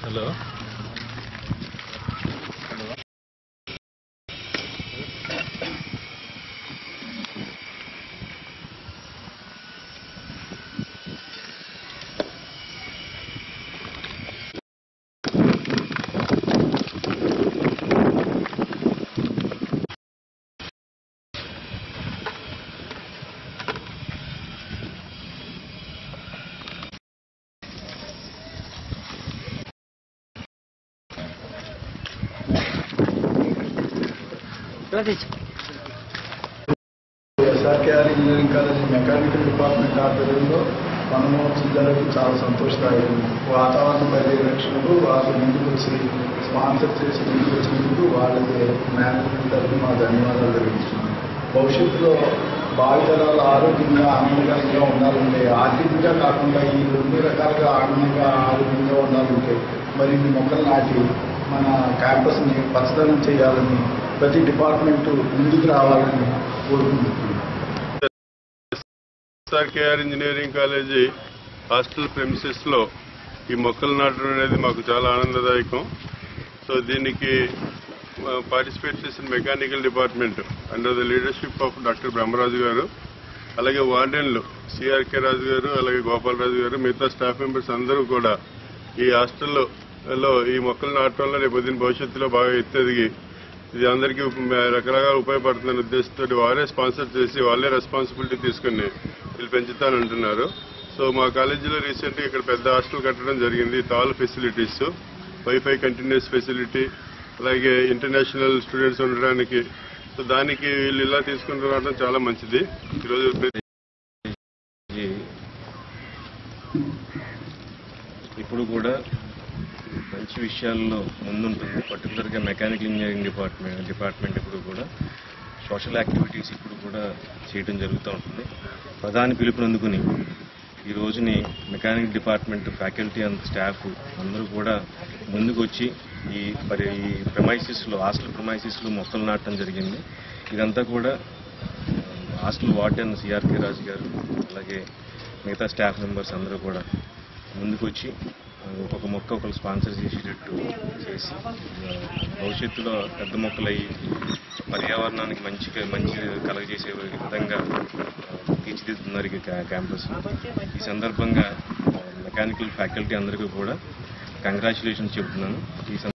hello SRKR engineering college mechanical department ఆధ్వర్యంలో మనమోత్సవం జరగడం చాలా సంతోషదాయకం వాతావరణ పర్యవేక్షణకు వాళ్ళు ముందుకు వచ్చి స్పాన్సర్ చేసి ముందుకు వచ్చినందుకు వాళ్ళకి మేనేజ్మెంట్ తరఫున మా ధన్యవాదాలు తెలియజేస్తున్నాం భవిష్యత్తులో భావితరాలు ఆరోగ్యంగా ఆనందకరంగా ఉండాలంటే ఆర్థికంగా కాకుండా ఈ రెండు రకాలుగా ఆనందంగా ఆరోగ్యంగా ఉండాలంటే మరి ఈ మొక్కలు నాటి మన క్యాంపస్ని పచ్చదనం చేయాలని ప్రతి డిపార్ట్మెంట్ ముందుకు రావాలని కోరుకుంటున్నాను ఎస్ఆర్కేఆర్ ఇంజనీరింగ్ కాలేజీ హాస్టల్ ప్రెమిసెస్లో ఈ మొక్కలు నాటడం అనేది మాకు చాలా ఆనందదాయకం సో దీనికి పార్టిసిపేట్ చేసిన mechanical department under the leadership of doctor Brahmaraju garu అలాగే వార్డెన్లు సిఆర్కే రాజు గారు అలాగే గోపాలరాజు గారు మిగతా స్టాఫ్ మెంబర్స్ అందరూ కూడా ఈ హాస్టల్లో లో ఈ మొక్కలు నాటడం వల్ల రేపు పొద్దున్న భవిష్యత్తులో బాగా ఎత్తెదిగి ఇది అందరికీ ఉప- రకరకాల ఉపయోగపడుతుందనే ఉద్దేశంతో వారే స్పాన్సర్ చేసి వాళ్ళే రెస్పాన్సిబిలిటీ తీసుకుని వీళ్ళు పెంచుతానంటున్నారు సో మా కాలేజీలో రీసెంట్గా ఇక్కడ పెద్ద హాస్టల్ కట్టడం జరిగింది తాల్ ఫెసిలిటీస్ వైఫై కంటిన్యూస్ ఫెసిలిటీ అలాగే ఇంటర్నేషనల్ స్టూడెంట్స్ ఉండడానికి సో దానికి వీళ్ళు ఇలా తీసుకుని రావడం చాలా మంచిది ఈరోజు ప్రతి ఈ ఇప్పుడు కూడా మంచి విషయాల్లో ముందుంటుంది పర్టికులర్గా మెకానికల్ ఇంజనీరింగ్ డిపార్ట్మెంట్ డిపార్ట్మెంట్ ఇప్పుడు కూడా సోషల్ యాక్టివిటీస్ ఇప్పుడు కూడా చేయడం జరుగుతూ ఉంటుంది ప్రధాని పిలుపునందుకుని ఈ రోజుని mechanic department faculty and staff అందరూ కూడా ముందుకు వచ్చి ఈ మరి ఈ ప్రమైసిస్లో హాస్టల్ ప్రమైసిస్లో మొక్కలు నాటడం జరిగింది ఇదంతా కూడా హాస్టల్ వార్డెన్ సిఆర్కే రాజు గారు అలాగే మిగతా స్టాఫ్ మెంబర్స్ అందరూ కూడా ముందుకు వచ్చి ఆ, ఒక్కొక్క మొక్క ఒకరు స్పాన్సర్ చేసేటట్టు చేసి ఆ, భవిష్యత్తులో పెద్ద మొక్కలు అయ్యి పర్యావరణానికి మంచిగా మంచి కలగజేసే విధంగా ఆ, తీర్చిదిద్దుతున్నారు ఈ క్యా- క్యాంపస్ ఈ సందర్భంగా మెకానికల్ ఫ్యాకల్టీ అందరికీ కూడా కంగ్రాచులేషన్స్ చెబుతున్నాను ఈ సం-